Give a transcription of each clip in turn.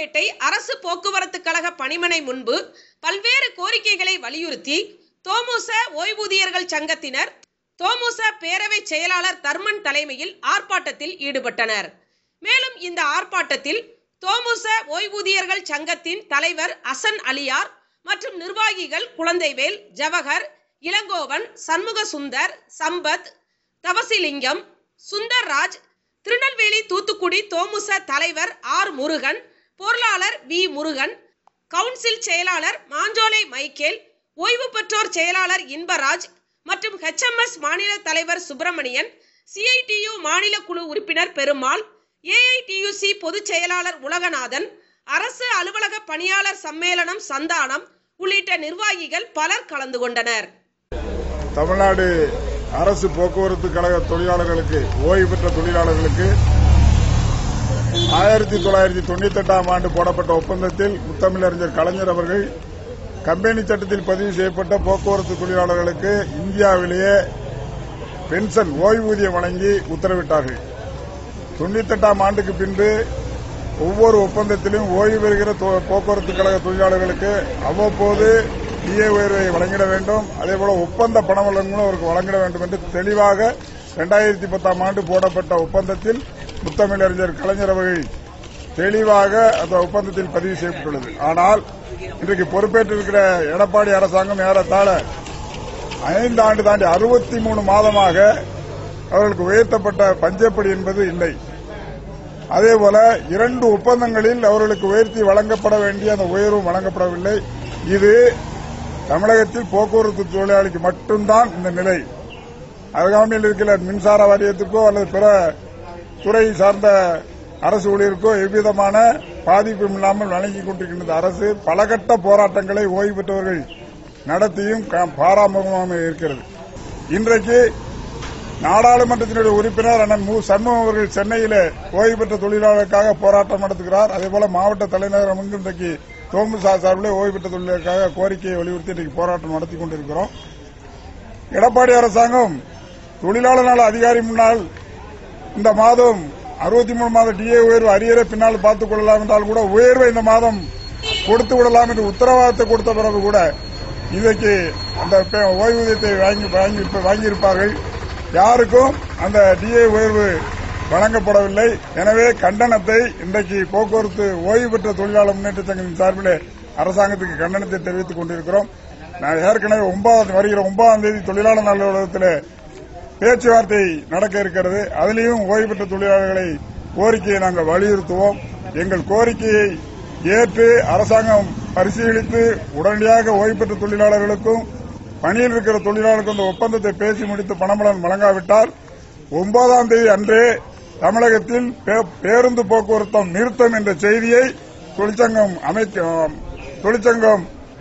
சைதாப்பேட்டை அரசு போக்குவரத்து கழக பணிமனை முன்பு பல்வேறு கோரிக்கைகளை வலியுறுத்தி தோமுச ஓய்வூதியர்கள் சங்கத்தினர் தோமுச பேரவை செயலாளர் தர்மன் தலைமையில் ஆர்ப்பாட்டத்தில் ஈடுபட்டனர் மேலும் இந்த ஆர்ப்பாட்டத்தில் தோமுச ஓய்வூதியர்கள் சங்கத்தின் தலைவர் அசன் அலியார் மற்றும் நிர்வாகிகள் குழந்தைவேல் ஜவஹர் இளங்கோவன் சண்முக சுந்தர் சம்பத் தவசிலிங்கம் சுந்தர்ராஜ் திருநெல்வேலி தூத்துக்குடி தோமுச தலைவர் ஆர் முருகன் பொருளாளர் வி முருகன் கவுன்சில் செயலாளர் மாஞ்சோலை மைக்கேல் ஓய்வு பெற்றோர் செயலாளர் இன்பராஜ் மற்றும் ஹெச்எம்எஸ் மாநில தலைவர் சுப்பிரமணியன் சிஐடியு மாநில குழு உறுப்பினர் பெருமாள் ஏஐடியுசி பொதுச் செயலாளர் உலகநாதன் அரசு அலுவலக பணியாளர் சம்மேளனம் சந்தானம் உள்ளிட்ட நிர்வாகிகள் பலர் கலந்து கொண்டனர் தமிழ்நாடு அரசு போக்குவரத்து கழக தொழிலாளர்களுக்கு ஓய்வு பெற்ற தொழிலாளர்களுக்கு ஆயிரத்தி தொள்ளாயிரத்தி தொண்ணூத்தி எட்டாம் ஆண்டு போடப்பட்ட ஒப்பந்தத்தில் முத்தமிழறிஞர் கலைஞர் அவர்கள் கம்பெனி சட்டத்தில் பதிவு செய்யப்பட்ட போக்குவரத்து தொழிலாளர்களுக்கு இந்தியாவிலேயே பென்ஷன் ஓய்வூதியம் வழங்கி உத்தரவிட்டார்கள் தொண்ணூத்தி எட்டாம் ஆண்டுக்கு பின்பு ஒவ்வொரு ஒப்பந்தத்திலும் ஓய்வு பெறுகிற தொ- போக்குவரத்து கழக தொழிலாளர்களுக்கு அவ்வப்போது டிஏ உயர்வை வழங்கிட வேண்டும் அதேபோல ஒப்பந்த பண வழங்குகளும் அவருக்கு வழங்கிட வேண்டும் என்று தெளிவாக இரண்டாயிரத்தி பத்தாம் ஆண்டு போடப்பட்ட ஒப்பந்தத்தில் முத்தமிழறிஞர் கலைஞர் அவர்கள் தெளிவாக அந்த ஒப்பந்தத்தில் பதிவு செய்யப்பட்டுள்ளது ஆனால் இன்றைக்கு பொறுப்பேற்றிருக்கிற எடப்பாடி அரசாங்கம் ஏறத்தாழ ஐந்து ஆண்டு தாண்டி அறுபத்தி மூணு மாதமாக அவர்களுக்கு உயர்த்தப்பட்ட பஞ்சப்படி என்பது இல்லை அதேபோல இரண்டு ஒப்பந்தங்களில் அவர்களுக்கு உயர்த்தி வழங்கப்பட வேண்டிய அந்த உயர்வும் வழங்கப்படவில்லை இது தமிழகத்தில் போக்குவரத்து தொழிலாளிக்கு மட்டும்தான் இந்த நிலை அருகாமையில் இருக்கிற மின்சார வாரியத்துக்கோ அல்லது பிற துறை சார்ந்த அரசு ஊழியருக்கோ எவ்விதமான பாதிப்பும் இல்லாமல் வழங்கிக் கொண்டிருக்கின்ற அரசு பலகட்ட போராட்டங்களை ஓய்வு பெற்றவர்கள் நடத்தியும் க- பாராமுகமாக இருக்கிறது இன்றைக்கு நாடாளுமன்றத்தினுடைய உறுப்பினர் அண்ணன் மு சண்முகம் அவர்கள் சென்னையிலே ஓய்வு பெற்ற தொழிலாளர்களுக்காக போராட்டம் நடத்துகிறார் அதேபோல மாவட்ட தலைநகரம் எங்கும் இன்றைக்கு தோமுசா சார்பிலே ஓய்வு பெற்ற தொழிலாளர்களுக்காக கோரிக்கையை வலியுறுத்தி இன்றைக்கு போராட்டம் நடத்தி கொண்டிருக்கிறோம் எடப்பாடி அரசாங்கம் தொழிலாளர் நல அதிகாரி முன்னால் இந்த மாதம் அறுபத்தி மூணு மாத டிஏ உயர்வு அரியரை பின்னால் பார்த்துக் கொள்ளலாம் என்றால் கூட உயர்வை இந்த மாதம் கொடுத்து விடலாம் என்று உத்தரவாதத்தை கொடுத்த பிறகு கூட இன்றைக்கு அந்த பே- ஓய்வூதியத்தை வாங்கி வாங்கி வாங்கியிருப்பார்கள் யாருக்கும் அந்த டிஏ உயர்வு வழங்கப்படவில்லை எனவே கண்டனத்தை இன்றைக்கு போக்குவரத்து ஓய்வு பெற்ற தொழிலாளர் முன்னேற்ற சங்கத்தின் சார்பிலே அரசாங்கத்துக்கு கண்டனத்தை தெரிவித்துக் கொண்டிருக்கிறோம் நான் ஏற்கனவே ஒன்பதாம் வருகிற ஒன்பதாம் தேதி தொழிலாளர் நல அலுவலகத்தில் பேச்சுவார்த்தை நடக்க இருக்கிறது அதிலேயும் ஓய்வு பெற்ற தொழிலாளர்களை கோரிக்கையை நாங்கள் வலியுறுத்துவோம் எங்கள் கோரிக்கையை ஏற்று அரசாங்கம் பரிசீலித்து உடனடியாக ஓய்வு பெற்ற தொழிலாளர்களுக்கும் பணியில் இருக்கிற தொழிலாளர்களுக்கும் இந்த ஒப்பந்தத்தை பேசி முடித்து பணபலன் வழங்காவிட்டால் ஒன்பதாம் தேதி அன்றே தமிழகத்தில் பே- பேருந்து போக்குவரத்து நிறுத்தம் என்ற செய்தியை தொழிற்சங்கம் அமைக்க தொழிற்சங்கம்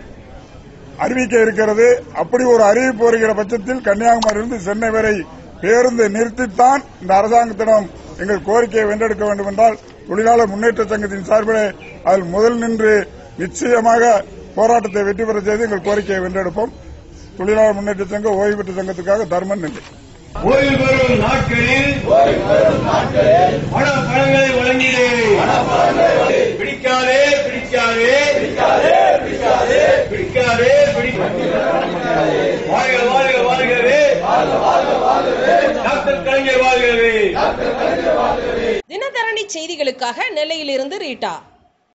அறிவிக்க இருக்கிறது அப்படி ஒரு அறிவிப்பு வருகிற பட்சத்தில் கன்னியாகுமரியிலிருந்து சென்னை வரை பேருந்து நிறுத்தித்தான் இந்த அரசாங்கத்திடம் எங்கள் கோரிக்கையை வென்றெடுக்க வேண்டும் என்றால் தொழிலாளர் முன்னேற்ற சங்கத்தின் சார்பிலே அதில் முதல் நின்று நிச்சயமாக போராட்டத்தை வெற்றி பெற செய்து எங்கள் கோரிக்கையை வென்றெடுப்போம் தொழிலாளர் முன்னேற்ற சங்க ஓய்வு பெற்ற சங்கத்துக்காக தர்மன் நன்றி ஓய்வு பெறும் நாட்களில் பண பணங்களை வழங்கிடு பிடிக்காதே பிடிக்காதே பிடிக்காதே பிடிக்காதே வாழ்க வாழ்க வாழ்கவே டாக்டர் கலைஞர் வாழ்கவே தினதரணி செய்திகளுக்காக நெல்லையிலிருந்து ரீட்டா